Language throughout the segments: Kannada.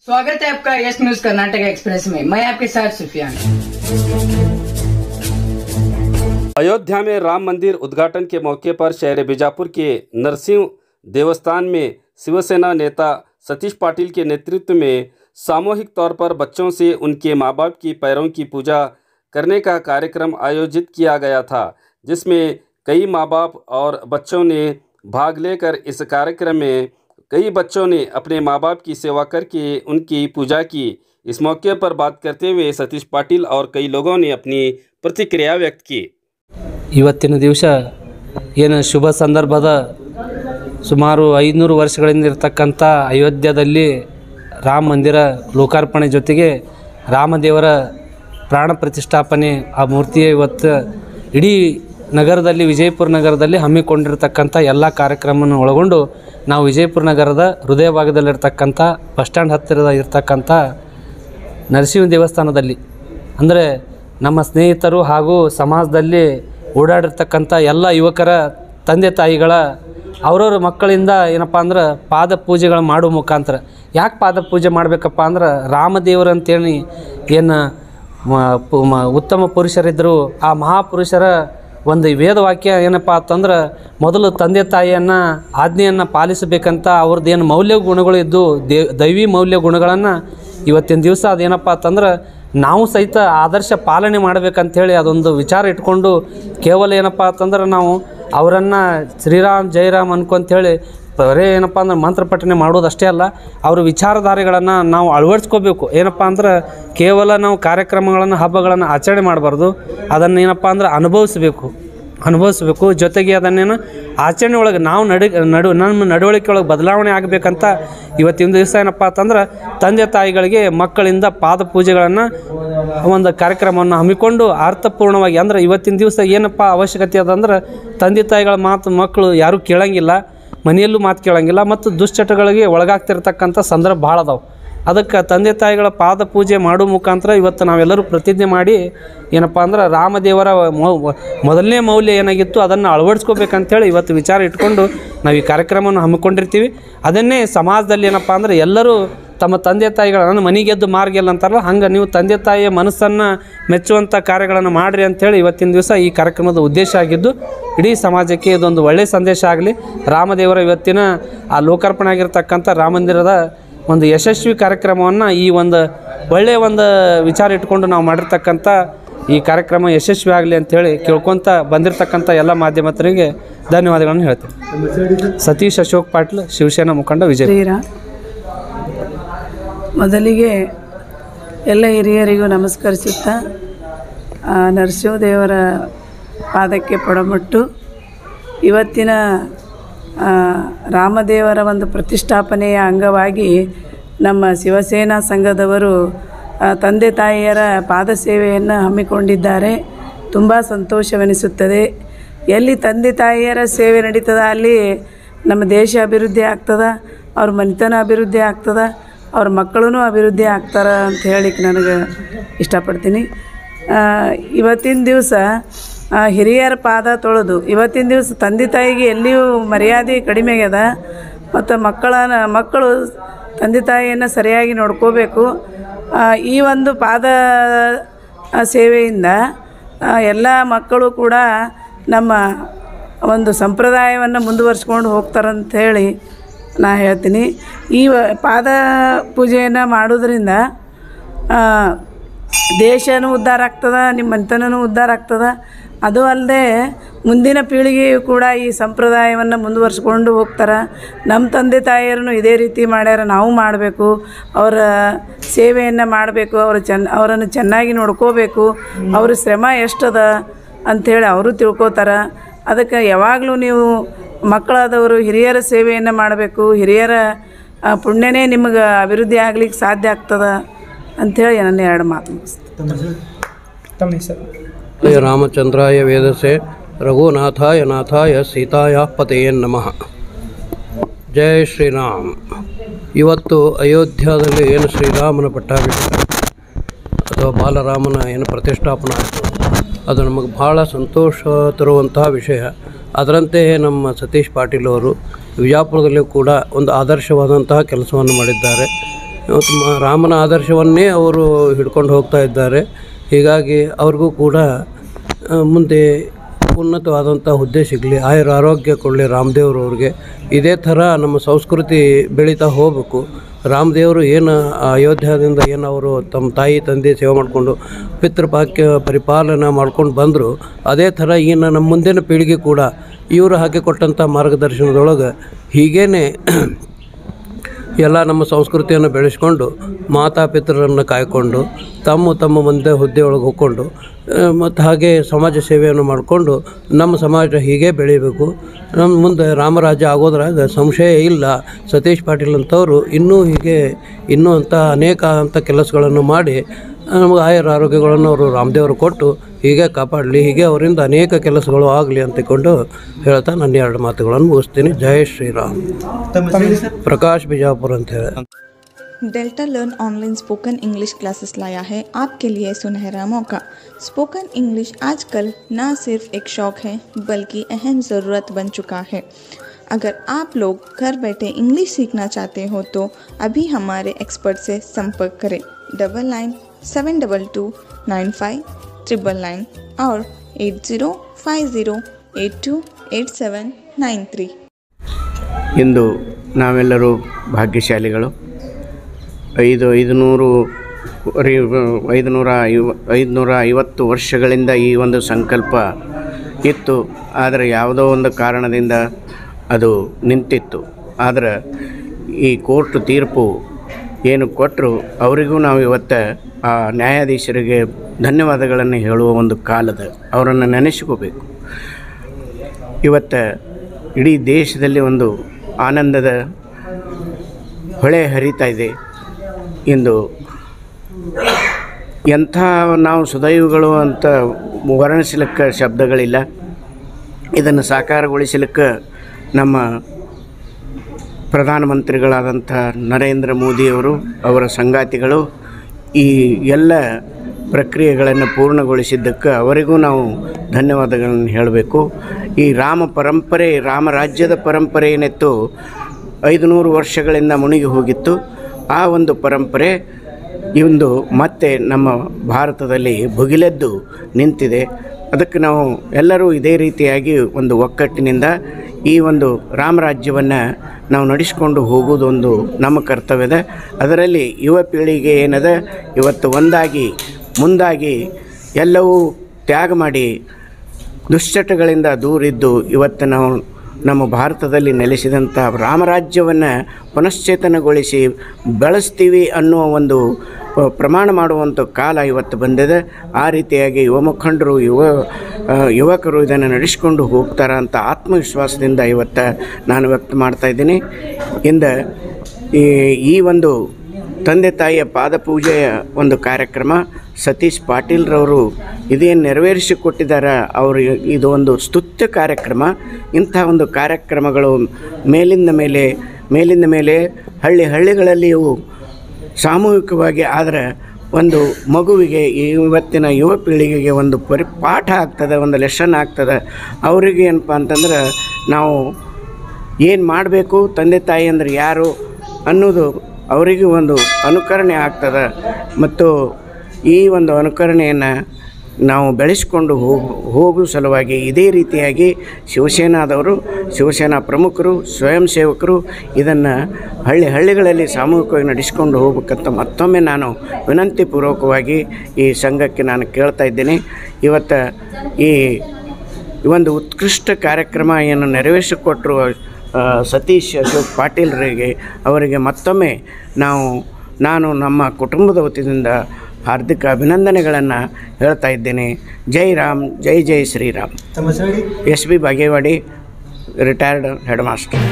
स्वागत है आपका यस न्यूज कर्नाटक एक्सप्रेस में मैं आपके साथ सुफियान अयोध्या में राम मंदिर उद्घाटन के मौके पर शहर बीजापुर के नरसिंह देवस्थान में शिवसेना नेता सतीश पाटिल के नेतृत्व में सामूहिक तौर पर बच्चों से उनके माँ बाप की पैरों की पूजा करने का कार्यक्रम आयोजित किया गया था जिसमें कई माँ बाप और बच्चों ने भाग लेकर इस कार्यक्रम में कई बच्चों ने अपने माँ बाप की सेवा करके उनकी पूजा की इस मौके पर बात करते हुए सतीश पाटिल और कई लोगों ने अपनी प्रतिक्रिया व्यक्त की ಇವತ್ತಿನ ದಿವಸ ಏನು ಶುಭ ಸಂದರ್ಭದ ಸುಮಾರು ಐನೂರು ವರ್ಷಗಳಿಂದ ಇರತಕ್ಕಂಥ ಅಯೋಧ್ಯದಲ್ಲಿ ರಾಮ ಮಂದಿರ ಲೋಕಾರ್ಪಣೆ ಜೊತೆಗೆ ರಾಮದೇವರ ಪ್ರಾಣ ಪ್ರತಿಷ್ಠಾಪನೆ ಆ ಮೂರ್ತಿಯ ಇವತ್ತು ಇಡೀ ನಗರದಲ್ಲಿ ವಿಜಯಪುರ ನಗರದಲ್ಲಿ ಹಮ್ಮಿಕೊಂಡಿರ್ತಕ್ಕಂಥ ಎಲ್ಲ ಕಾರ್ಯಕ್ರಮವನ್ನು ಒಳಗೊಂಡು ನಾವು ವಿಜಯಪುರ ನಗರದ ಹೃದಯ ಭಾಗದಲ್ಲಿರ್ತಕ್ಕಂಥ ಬಸ್ ಸ್ಟ್ಯಾಂಡ್ ಹತ್ತಿರದ ಇರ್ತಕ್ಕಂಥ ನರಸಿಂಹ ದೇವಸ್ಥಾನದಲ್ಲಿ ಅಂದರೆ ನಮ್ಮ ಸ್ನೇಹಿತರು ಹಾಗೂ ಸಮಾಜದಲ್ಲಿ ಓಡಾಡಿರ್ತಕ್ಕಂಥ ಎಲ್ಲ ಯುವಕರ ತಂದೆ ತಾಯಿಗಳ ಅವ್ರವ್ರ ಮಕ್ಕಳಿಂದ ಏನಪ್ಪ ಅಂದ್ರೆ ಪಾದ ಪೂಜೆಗಳು ಮಾಡುವ ಮುಖಾಂತರ ಯಾಕೆ ಪಾದ ಪೂಜೆ ಮಾಡಬೇಕಪ್ಪ ಅಂದ್ರೆ ರಾಮದೇವರು ಅಂತೇಳಿ ಏನು ಮ- ಪು- ಮ- ಉತ್ತಮ ಪುರುಷರಿದ್ದರು ಆ ಮಹಾಪುರುಷರ ಒಂದು ವೇದವಾಕ್ಯ ಏನಪ್ಪ ಅಂತಂದ್ರೆ ಮೊದಲು ತಂದೆ ತಾಯಿಯನ್ನು ಆಜ್ಞೆಯನ್ನು ಪಾಲಿಸಬೇಕಂತ ಅವ್ರದ್ದು ಏನು ಮೌಲ್ಯ ಗುಣಗಳು ಇದ್ದು ದೇವ್ ದೈವಿ ಮೌಲ್ಯ ಗುಣಗಳನ್ನು ಇವತ್ತಿನ ದಿವಸ ಅದೇನಪ್ಪ ಅಂತಂದ್ರೆ ನಾವು ಸಹಿತ ಆದರ್ಶ ಪಾಲನೆ ಮಾಡಬೇಕಂಥೇಳಿ ಅದೊಂದು ವಿಚಾರ ಇಟ್ಕೊಂಡು ಕೇವಲ ಏನಪ್ಪ ಅಂತಂದ್ರೆ ನಾವು ಅವರನ್ನು ಶ್ರೀರಾಮ್ ಜಯರಾಮ್ ಅನ್ಕೊಂತೇಳಿ ಬರೇ ಏನಪ್ಪ ಅಂದ್ರೆ ಮಂತ್ರ ಪಠನೆ ಮಾಡೋದಷ್ಟೇ ಅಲ್ಲ ಅವ್ರ ವಿಚಾರಧಾರೆಗಳನ್ನು ನಾವು ಅಳವಡಿಸ್ಕೋಬೇಕು ಏನಪ್ಪ ಅಂದ್ರೆ ಕೇವಲ ನಾವು ಕಾರ್ಯಕ್ರಮಗಳನ್ನು ಹಬ್ಬಗಳನ್ನು ಆಚರಣೆ ಮಾಡಬಾರ್ದು ಅದನ್ನು ಏನಪ್ಪ ಅಂದ್ರೆ ಅನುಭವಿಸ್ಬೇಕು ಅನುಭವಿಸ್ಬೇಕು ಜೊತೆಗೆ ಅದನ್ನೇನು ಆಚರಣೆ ಒಳಗೆ ನಾವು ನಡಿ ನಡು ನಮ್ಮ ನಡವಳಿಕೆ ಒಳಗೆ ಬದಲಾವಣೆ ಆಗಬೇಕಂತ ಇವತ್ತಿನ ದಿವಸ ಏನಪ್ಪ ಅಂತಂದ್ರೆ ತಂದೆ ತಾಯಿಗಳಿಗೆ ಮಕ್ಕಳಿಂದ ಪಾದ ಪೂಜೆಗಳನ್ನು ಒಂದು ಕಾರ್ಯಕ್ರಮವನ್ನು ಹಮ್ಮಿಕೊಂಡು ಅರ್ಥಪೂರ್ಣವಾಗಿ ಅಂದ್ರೆ ಇವತ್ತಿನ ದಿವಸ ಏನಪ್ಪ ಅವಶ್ಯಕತೆ ಅದಂದ್ರೆ ತಂದೆ ತಾಯಿಗಳ ಮಾತು ಮಕ್ಕಳು ಯಾರೂ ಕೇಳಂಗಿಲ್ಲ ಮನೆಯಲ್ಲೂ ಮಾತು ಕೇಳಂಗಿಲ್ಲ ಮತ್ತು ದುಶ್ಚಟಗಳಿಗೆ ಒಳಗಾಗ್ತಿರ್ತಕ್ಕಂಥ ಸಂದರ್ಭ ಭಾಳ ಅದಾವೆ ಅದಕ್ಕೆ ತಂದೆ ತಾಯಿಗಳ ಪಾದ ಪೂಜೆ ಮಾಡೋ ಮುಖಾಂತರ ಇವತ್ತು ನಾವೆಲ್ಲರೂ ಪ್ರತಿಜ್ಞೆ ಮಾಡಿ ಏನಪ್ಪ ಅಂದ್ರೆ ರಾಮದೇವರ ಮೌ- ಮೊದಲನೇ ಮೌಲ್ಯ ಏನಾಗಿತ್ತು ಅದನ್ನು ಅಳವಡಿಸ್ಕೋಬೇಕಂತೇಳಿ ಇವತ್ತು ವಿಚಾರ ಇಟ್ಕೊಂಡು ನಾವು ಈ ಕಾರ್ಯಕ್ರಮವನ್ನು ಹಮ್ಮಿಕೊಂಡಿರ್ತೀವಿ ಅದನ್ನೇ ಸಮಾಜದಲ್ಲಿ ಏನಪ್ಪ ಅಂದ್ರೆ ಎಲ್ಲರೂ ತಮ್ಮ ತಂದೆ ತಾಯಿಗಳ ನನ್ನ ಮನೆಗೆದ್ದು ಮಾರ್ಗೆಲ್ಲ ಅಂತಾರಲ್ಲ ಹಂಗೆ ನೀವು ತಂದೆ ತಾಯಿಯ ಮನಸ್ಸನ್ನು ಮೆಚ್ಚುವಂಥ ಕಾರ್ಯಗಳನ್ನು ಮಾಡಿರಿ ಅಂಥೇಳಿ ಇವತ್ತಿನ ದಿವಸ ಈ ಕಾರ್ಯಕ್ರಮದ ಉದ್ದೇಶ ಆಗಿದ್ದು ಇಡೀ ಸಮಾಜಕ್ಕೆ ಇದೊಂದು ಒಳ್ಳೆಯ ಸಂದೇಶ ಆಗಲಿ ರಾಮದೇವರ ಇವತ್ತಿನ ಆ ಲೋಕಾರ್ಪಣೆ ಆಗಿರ್ತಕ್ಕಂಥ ರಾಮ ಮಂದಿರದ ಒಂದು ಯಶಸ್ವಿ ಕಾರ್ಯಕ್ರಮವನ್ನು ಈ ಒಂದು ಒಳ್ಳೆಯ ಒಂದು ವಿಚಾರ ಇಟ್ಕೊಂಡು ನಾವು ಮಾಡಿರ್ತಕ್ಕಂಥ ಈ ಕಾರ್ಯಕ್ರಮ ಯಶಸ್ವಿ ಆಗಲಿ ಅಂಥೇಳಿ ಕೇಳ್ಕೊತ ಬಂದಿರತಕ್ಕಂಥ ಎಲ್ಲ ಮಾಧ್ಯಮದವರಿಗೆ ಧನ್ಯವಾದಗಳನ್ನು ಹೇಳ್ತೀನಿ ಸತೀಶ್ ಅಶೋಕ್ ಪಾಟೀಲ್ ಶಿವಸೇನಾ ಮುಖಂಡ ವಿಜಯ ಶ್ರೀರಾಮ್ ಮೊದಲಿಗೆ ಎಲ್ಲ ಹಿರಿಯರಿಗೂ ನಮಸ್ಕರಿಸುತ್ತಾ ಆ, ನರಸಿಂಹದೇವರ ಪಾದಕ್ಕೆ ಪೊಡಮಟ್ಟು ಇವತ್ತಿನ ಆ, ರಾಮದೇವರ ಒಂದು ಪ್ರತಿಷ್ಠಾಪನೆಯ ಅಂಗವಾಗಿ ನಮ್ಮ ಶಿವಸೇನಾ ಸಂಘದವರು ಆ, ತಂದೆ ತಾಯಿಯರ ಪಾದ ಸೇವೆಯನ್ನು ಹಮ್ಮಿಕೊಂಡಿದ್ದಾರೆ ತುಂಬ ಸಂತೋಷವೆನಿಸುತ್ತದೆ ಎಲ್ಲಿ ತಂದೆ ತಾಯಿಯರ ಸೇವೆ ನಡೀತದ ಅಲ್ಲಿ ನಮ್ಮ ದೇಶ ಅಭಿವೃದ್ಧಿ ಆಗ್ತದ ಅವ್ರ ಮನೆತನ ಅಭಿವೃದ್ಧಿ ಆಗ್ತದ ಅವ್ರ ಮಕ್ಕಳೂ ಅಭಿವೃದ್ಧಿ ಆಗ್ತಾರ ಅಂತ ಹೇಳಿಕ್ಕೆ ನನಗೆ ಇಷ್ಟಪಡ್ತೀನಿ ಆ, ಇವತ್ತಿನ ದಿವಸ ಆ, ಹಿರಿಯರ ಪಾದ ತೊಳೆದು ಇವತ್ತಿನ ದಿವಸ ತಂದೆ ತಾಯಿಗೆ ಎಲ್ಲಿಯೂ ಮರ್ಯಾದೆ ಕಡಿಮೆ ಆಗ್ಯದ ಮತ್ತು ಮಕ್ಕಳನ್ನ ಮಕ್ಕಳು ತಂದೆ ತಾಯಿಯನ್ನು ಸರಿಯಾಗಿ ನೋಡ್ಕೋಬೇಕು ಆ, ಈ ಒಂದು ಪಾದ ಆ, ಸೇವೆಯಿಂದ ಎಲ್ಲ ಮಕ್ಕಳು ಕೂಡ ನಮ್ಮ ಒಂದು ಸಂಪ್ರದಾಯವನ್ನು ಮುಂದುವರ್ಸ್ಕೊಂಡು ಹೋಗ್ತಾರಂತ ಹೇಳಿ ನಾ ಹೇಳ್ತೀನಿ ಈ ವ- ಪಾದ ಪೂಜೆಯನ್ನು ಮಾಡೋದ್ರಿಂದ ಆ, ದೇಶನೂ ಉದ್ಧಾರ ಆಗ್ತದೆ ನಿಮ್ಮ ಮನೆತನನೂ ಉದ್ಧಾರ ಆಗ್ತದೆ ಅದು ಅಲ್ಲದೆ ಮುಂದಿನ ಪೀಳಿಗೆಯು ಕೂಡ ಈ ಸಂಪ್ರದಾಯವನ್ನು ಮುಂದುವರ್ಸ್ಕೊಂಡು ಹೋಗ್ತಾರೆ ನಮ್ಮ ತಂದೆ ತಾಯಿಯರನ್ನು ಇದೇ ರೀತಿ ಮಾಡ್ಯಾರ ನಾವು ಮಾಡಬೇಕು ಅವರ ಸೇವೆಯನ್ನು ಮಾಡಬೇಕು ಅವರ ಚೆನ್ನ ಅವರನ್ನು ಚೆನ್ನಾಗಿ ನೋಡ್ಕೋಬೇಕು ಅವ್ರ ಶ್ರಮ ಎಷ್ಟದ ಅಂಥೇಳಿ ಅವರು ತಿಳ್ಕೊತಾರೆ ಅದಕ್ಕೆ ಯಾವಾಗಲೂ ನೀವು ಮಕ್ಕಳಾದವರು ಹಿರಿಯರ ಸೇವೆಯನ್ನು ಮಾಡಬೇಕು ಹಿರಿಯರ ಆ, ಪುಣ್ಯನೇ ನಿಮಗೆ ಅಭಿವೃದ್ಧಿ ಆಗ್ಲಿಕ್ಕೆ ಸಾಧ್ಯ ಆಗ್ತದೆ ಅಂಥೇಳಿ ನನ್ನ ಎರಡು ಮಾತು ಮುಗಿಸ್ತೀನಿ जय रामचंद्राय वेदसे रघुनाथाय नाथाय सीताय ಪತೆಯೇ ನಮಃ ಜಯ ಶ್ರೀರಾಮ್ ಇವತ್ತು ಅಯೋಧ್ಯದಲ್ಲಿ ಏನು ಶ್ರೀರಾಮನ ಪಟ್ಟಾಭಿಷೇಕ ಅಥವಾ ಬಾಲರಾಮನ ಏನು ಪ್ರತಿಷ್ಠಾಪನೆ ಆಯಿತು ಅದು ನಮಗೆ ಭಾಳ ಸಂತೋಷ ತರುವಂತಹ ವಿಷಯ ಅದರಂತೆ ನಮ್ಮ ಸತೀಶ್ ಪಾಟೀಲ್ ಅವರು ವಿಜಾಪುರದಲ್ಲಿಯೂ ಕೂಡ ಒಂದು ಆದರ್ಶವಾದಂತಹ ಕೆಲಸವನ್ನು ಮಾಡಿದ್ದಾರೆ ಇವತ್ತು ಮ- ರಾಮನ ಆದರ್ಶವನ್ನೇ ಅವರು ಹಿಡ್ಕೊಂಡು ಹೋಗ್ತಾ ಇದ್ದಾರೆ ಹೀಗಾಗಿ ಅವ್ರಿಗೂ ಕೂಡ ಆ, ಮುಂದೆ ಉನ್ನತವಾದಂಥ ಹುದ್ದೆ ಸಿಗಲಿ ಆಯುರ ಆರೋಗ್ಯ ಕೊಡಲಿ ರಾಮದೇವ್ರವ್ರಿಗೆ ಇದೇ ಥರ ನಮ್ಮ ಸಂಸ್ಕೃತಿ ಬೆಳೀತಾ ಹೋಗಬೇಕು ರಾಮದೇವರು ಏನು ಆ ಅಯೋಧ್ಯದಿಂದ ಏನು ಅವರು ತಮ್ಮ ತಾಯಿ ತಂದೆ ಸೇವೆ ಮಾಡಿಕೊಂಡು ಪಿತೃಪಾಕ್ಯ ಪರಿಪಾಲನೆ ಮಾಡ್ಕೊಂಡು ಬಂದರು ಅದೇ ಥರ ಇನ್ನು ನಮ್ಮ ಮುಂದಿನ ಪೀಳಿಗೆ ಕೂಡ ಇವರು ಹಾಕಿಕೊಟ್ಟಂಥ ಮಾರ್ಗದರ್ಶನದೊಳಗೆ ಹೀಗೇನೆ ಎಲ್ಲ ನಮ್ಮ ಸಂಸ್ಕೃತಿಯನ್ನು ಬೆಳೆಸ್ಕೊಂಡು ಮಾತಾಪಿತರನ್ನು ಕಾಯ್ಕೊಂಡು ತಮ್ಮ ತಮ್ಮ ಮುಂದೆ ಹುದ್ದೆಯೊಳಗೆ ಹೋಗ್ಕೊಂಡು ಮತ್ತು ಹಾಗೆ ಸಮಾಜ ಸೇವೆಯನ್ನು ಮಾಡಿಕೊಂಡು ನಮ್ಮ ಸಮಾಜ ಹೀಗೆ ಬೆಳಿಬೇಕು ನಮ್ಮ ಮುಂದೆ ರಾಮರಾಜ್ಯ ಆಗೋದ್ರಾಗ ಸಂಶಯ ಇಲ್ಲ ಸತೀಶ್ ಪಾಟೀಲ್ ಅಂತವರು ಇನ್ನೂ ಹೀಗೆ ಇನ್ನೂ ಅಂತ ಅನೇಕ ಅಂತ ಕೆಲಸಗಳನ್ನು ಮಾಡಿ ನಮಗೆ ಆಯುರ ಆರೋಗ್ಯಗಳನ್ನು ಅವರು ರಾಮದೇವರು ಕೊಟ್ಟು ಹೀಗೆ ಕಾಪಾಡಲಿ ಹೀಗೆ ಅವರಿಂದ ಅನೇಕ ಕೆಲಸಗಳು ಆಗಲಿ ಅಂತಿಕೊಂಡು ಹೇಳ್ತಾ ನನ್ನ ಎರಡು ಮಾತುಗಳನ್ನು ಮುಗಿಸ್ತೀನಿ ಜೈ ಶ್ರೀರಾಮ್ ಪ್ರಕಾಶ್ ಬಿಜಾಪುರ ಅಂತ ಹೇಳಿ Delta learn online spoken English classes लाया है आपके लिए सुनहरा मौका स्पोकन इंग्लिश आजकल न सिर्फ एक शौक है बल्कि अहम ज़रूरत बन चुका है अगर आप लोग घर बैठे इंग्लिश सीखना चाहते हो तो अभी हमारे एक्सपर्ट से संपर्क करें double nine seven double two nine five triple nine और eight zero five zero eight two eight seven nine three ಇಂದು ನಾವೆಲ್ಲರೂ ಭಾಗ್ಯಶಾಲಿಗಳು ಐದು ಐದುನೂರು ರಿ- ಐದುನೂರ ಐವ ಐದುನೂರ ಐವತ್ತು ವರ್ಷಗಳಿಂದ ಈ ಒಂದು ಸಂಕಲ್ಪ ಇತ್ತು ಆದರೆ ಯಾವುದೋ ಒಂದು ಕಾರಣದಿಂದ ಅದು ನಿಂತಿತ್ತು ಆದರೆ ಈ ಕೋರ್ಟ್ ತೀರ್ಪು ಏನು ಕೊಟ್ಟರು ಅವರಿಗೂ ನಾವು ಇವತ್ತು ಆ ನ್ಯಾಯಾಧೀಶರಿಗೆ ಧನ್ಯವಾದಗಳನ್ನು ಹೇಳುವ ಒಂದು ಕಾಲದ ಅವರನ್ನು ನೆನೆಸ್ಕೋಬೇಕು ಇವತ್ತು ಇಡೀ ದೇಶದಲ್ಲಿ ಒಂದು ಆನಂದದ ಹೊಳೆ ಹರಿತಾ ಇದೆ ಇಂದು ಎಂಥ ನಾವು ಸುದೈವಗಳು ಅಂತ ವರ್ಣಿಸಲಿಕ್ಕೆ ಶಬ್ದಗಳಿಲ್ಲ ಇದನ್ನು ಸಾಕಾರಗೊಳಿಸಲಿಕ್ಕೆ ನಮ್ಮ ಪ್ರಧಾನಮಂತ್ರಿಗಳಾದಂಥ ನರೇಂದ್ರ ಮೋದಿಯವರು ಅವರ ಸಂಗಾತಿಗಳು ಈ ಎಲ್ಲ ಪ್ರಕ್ರಿಯೆಗಳನ್ನು ಪೂರ್ಣಗೊಳಿಸಿದ್ದಕ್ಕೆ ಅವರಿಗೂ ನಾವು ಧನ್ಯವಾದಗಳನ್ನು ಹೇಳಬೇಕು ಈ ರಾಮ ಪರಂಪರೆ ರಾಮರಾಜ್ಯದ ಪರಂಪರೆ ಏನಿತ್ತು ಐದುನೂರು ವರ್ಷಗಳಿಂದ ಮುಳುಗಿ ಹೋಗಿತ್ತು ಆ ಒಂದು ಪರಂಪರೆ ಇಂದು ಮತ್ತೆ ನಮ್ಮ ಭಾರತದಲ್ಲಿ ಭುಗಿಲೆದ್ದು ನಿಂತಿದೆ ಅದಕ್ಕೆ ನಾವು ಎಲ್ಲರೂ ಇದೇ ರೀತಿಯಾಗಿ ಒಂದು ಒಕ್ಕಟ್ಟಿನಿಂದ ಈ ಒಂದು ರಾಮರಾಜ್ಯವನ್ನು ನಾವು ನಡೆಸ್ಕೊಂಡು ಹೋಗುವುದೊಂದು ನಮ್ಮ ಕರ್ತವ್ಯದ ಅದರಲ್ಲಿ ಯುವ ಪೀಳಿಗೆ ಏನದ ಇವತ್ತು ಒಂದಾಗಿ ಮುಂದಾಗಿ ಎಲ್ಲವೂ ತ್ಯಾಗ ಮಾಡಿ ದುಶ್ಚಟಗಳಿಂದ ದೂರಿದ್ದು ಇವತ್ತು ನಾವು ನಮ್ಮ ಭಾರತದಲ್ಲಿ ನೆಲೆಸಿದಂಥ ರಾಮರಾಜ್ಯವನ್ನು ಪುನಶ್ಚೇತನಗೊಳಿಸಿ ಬೆಳೆಸ್ತೀವಿ ಅನ್ನುವ ಒಂದು ಆ, ಪ್ರಮಾಣ ಮಾಡುವಂಥ ಕಾಲ ಇವತ್ತು ಬಂದಿದೆ ಆ ರೀತಿಯಾಗಿ ಯುವ ಮುಖಂಡರು ಯುವ ಆ, ಯುವಕರು ಇದನ್ನು ನಡೆಸ್ಕೊಂಡು ಹೋಗ್ತಾರ ಅಂತ ಆತ್ಮವಿಶ್ವಾಸದಿಂದ ಇವತ್ತು ನಾನು ವ್ಯಕ್ತ ಮಾಡ್ತಾ ಇದ್ದೀನಿ ಇಂದ ಈ ಈ ಒಂದು ತಂದೆ ತಾಯಿಯ ಪಾದಪೂಜೆಯ ಒಂದು ಕಾರ್ಯಕ್ರಮ ಸತೀಶ್ ಪಾಟೀಲ್ರವರು ಇದೇನು ನೆರವೇರಿಸಿ ಕೊಟ್ಟಿದ್ದಾರೆ ಅವರು ಇದು ಒಂದು ಸ್ತುತ್ಯ ಕಾರ್ಯಕ್ರಮ ಇಂಥ ಒಂದು ಕಾರ್ಯಕ್ರಮಗಳು ಮೇಲಿಂದ ಮೇಲೆ ಮೇಲಿಂದ ಮೇಲೆ ಹಳ್ಳಿ ಹಳ್ಳಿಗಳಲ್ಲಿಯೂ ಸಾಮೂಹಿಕವಾಗಿ ಆದರೆ ಒಂದು ಮಗುವಿಗೆ ಈ ಇವತ್ತಿನ ಯುವ ಪೀಳಿಗೆಗೆ ಒಂದು ಪರಿ ಪಾಠ ಆಗ್ತದೆ ಒಂದು ಲೆಸನ್ ಆಗ್ತದೆ ಅವರಿಗೆ ಏನಪ್ಪ ಅಂತಂದ್ರೆ ನಾವು ಏನು ಮಾಡಬೇಕು ತಂದೆ ತಾಯಿ ಅಂದ್ರೆ ಯಾರು ಅನ್ನೋದು ಅವರಿಗೆ ಒಂದು ಅನುಕರಣೆ ಆಗ್ತದೆ ಮತ್ತು ಈ ಒಂದು ಅನುಕರಣೆಯನ್ನು ನಾವು ಬೆಳೆಸ್ಕೊಂಡು ಹೋಗು ಹೋಗುವ ಸಲುವಾಗಿ ಇದೇ ರೀತಿಯಾಗಿ ಶಿವಸೇನಾದವರು ಶಿವಸೇನಾ ಪ್ರಮುಖರು ಸ್ವಯಂ ಸೇವಕರು ಇದನ್ನು ಹಳ್ಳಿ ಹಳ್ಳಿಗಳಲ್ಲಿ ಸಾಮೂಹಿಕವಾಗಿ ನಡೆಸ್ಕೊಂಡು ಹೋಗ್ಬೇಕಂತ ಮತ್ತೊಮ್ಮೆ ನಾನು ವಿನಂತಿಪೂರ್ವಕವಾಗಿ ಈ ಸಂಘಕ್ಕೆ ನಾನು ಕೇಳ್ತಾ ಇದ್ದೀನಿ ಇವತ್ತು ಈ ಒಂದು ಉತ್ಕೃಷ್ಟ ಕಾರ್ಯಕ್ರಮ ಏನು ನೆರವೇರಿಸಿಕೊಟ್ಟರು ಆ, ಸತೀಶ್ ಅಶೋಕ್ ಪಾಟೀಲ್ರಿಗೆ ಅವರಿಗೆ ಮತ್ತೊಮ್ಮೆ ನಾವು ನಾನು ನಮ್ಮ ಕುಟುಂಬದ ವತಿಯಿಂದ ಹಾರ್ದಿಕ ಅಭಿನಂದನೆಗಳನ್ನು ಹೇಳ್ತಾ ಇದ್ದೇನೆ ಜೈ ರಾಮ್ ಜೈ ಜೈ Shriram S B Bagewadi retired head master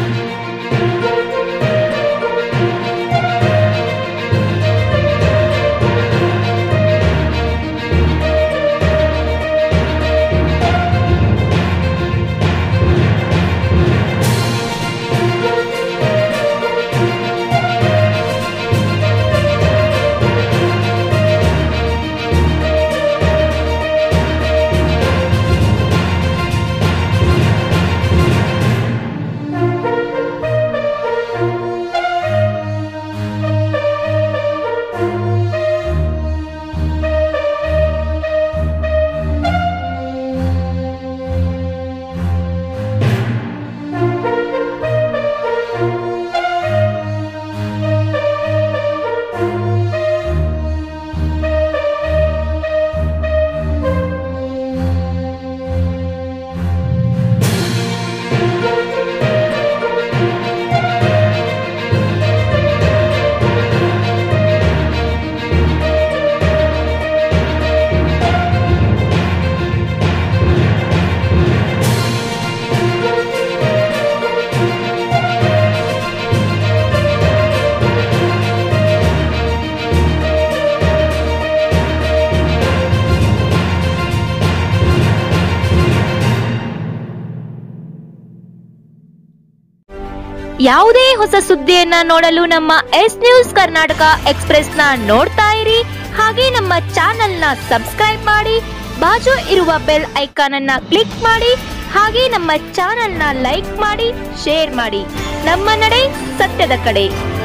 ಯಾವುದೇ ಹೊಸ ಸುದ್ದಿಯನ್ನ ನೋಡಲು ನಮ್ಮ ಎಸ್ ನ್ಯೂಸ್ ಕರ್ನಾಟಕ ಎಕ್ಸ್ಪ್ರೆಸ್ನ ನೋಡ್ತಾ ಇರಿ ಹಾಗೆ ನಮ್ಮ ಚಾನೆಲ್ನ ಸಬ್ಸ್ಕ್ರೈಬ್ ಮಾಡಿ ಬಾಜು ಇರುವ ಬೆಲ್ ಐಕಾನ್ ಅನ್ನ ಕ್ಲಿಕ್ ಮಾಡಿ ಹಾಗೆ ನಮ್ಮ ಚಾನೆಲ್ನ ಲೈಕ್ ಮಾಡಿ ಶೇರ್ ಮಾಡಿ ನಮ್ಮ ನಡೆ ಸತ್ಯದ ಕಡೆ